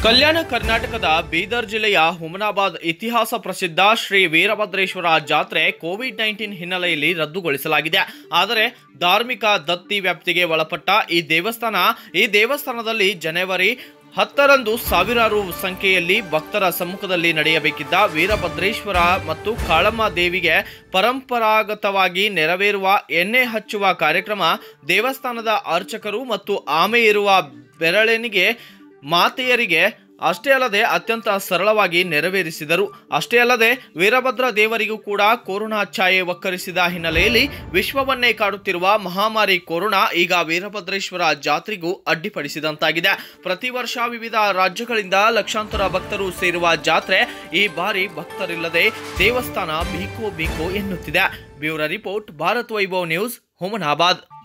ಕಲ್ಯಾಣ ಕರ್ನಾಟಕದ ಬೀದರ್ ಜಿಲ್ಲೆಯ ಹುಮನಾಬಾದ್ ಇತಿಹಾಸ ಪ್ರಸಿದ್ಧ ಶ್ರೀ ವೀರಭದ್ರೇಶ್ವರ ಜಾತ್ರೆ ಕೋವಿಡ್ ನೈನ್ಟೀನ್ ಹಿನ್ನೆಲೆಯಲ್ಲಿ ರದ್ದುಗೊಳಿಸಲಾಗಿದೆ ಆದರೆ ಧಾರ್ಮಿಕ ದತ್ತಿ ವ್ಯಾಪ್ತಿಗೆ ಒಳಪಟ್ಟ ಈ ದೇವಸ್ಥಾನ ಈ ದೇವಸ್ಥಾನದಲ್ಲಿ ಜನವರಿ ಹತ್ತರಂದು ಸಾವಿರಾರು ಸಂಖ್ಯೆಯಲ್ಲಿ ಭಕ್ತರ ಸಮ್ಮುಖದಲ್ಲಿ ನಡೆಯಬೇಕಿದ್ದ ವೀರಭದ್ರೇಶ್ವರ ಮತ್ತು ಕಾಳಮ್ಮ ದೇವಿಗೆ ಪರಂಪರಾಗತವಾಗಿ ನೆರವೇರುವ ಎಣ್ಣೆ ಹಚ್ಚುವ ಕಾರ್ಯಕ್ರಮ ದೇವಸ್ಥಾನದ ಅರ್ಚಕರು ಮತ್ತು ಆಮೆ ಇರುವ ಬೆರಳೆನಿಗೆ ಮಾತೆಯರಿಗೆ ಅಷ್ಟೇ ಅಲ್ಲದೆ ಅತ್ಯಂತ ಸರಳವಾಗಿ ನೆರವೇರಿಸಿದರು ಅಷ್ಟೇ ಅಲ್ಲದೆ ವೀರಭದ್ರ ದೇವರಿಗೂ ಕೂಡ ಕೊರೋನಾ ಛಾಯೆ ಒಕ್ಕರಿಸಿದ ಹಿನ್ನೆಲೆಯಲ್ಲಿ ವಿಶ್ವವನ್ನೇ ಕಾಡುತ್ತಿರುವ ಮಹಾಮಾರಿ ಕೊರೋನಾ ಈಗ ವೀರಭದ್ರೇಶ್ವರ ಜಾತ್ರೆಗೂ ಅಡ್ಡಿಪಡಿಸಿದಂತಾಗಿದೆ ಪ್ರತಿ ವರ್ಷ ವಿವಿಧ ರಾಜ್ಯಗಳಿಂದ ಲಕ್ಷಾಂತರ ಭಕ್ತರು ಸೇರುವ ಜಾತ್ರೆ ಈ ಬಾರಿ ಭಕ್ತರಿಲ್ಲದೆ ದೇವಸ್ಥಾನ ಬೀಕೋ ಬೀಕೋ ಎನ್ನುತ್ತಿದೆ bureau report Bharat Vaibhav news Humnabad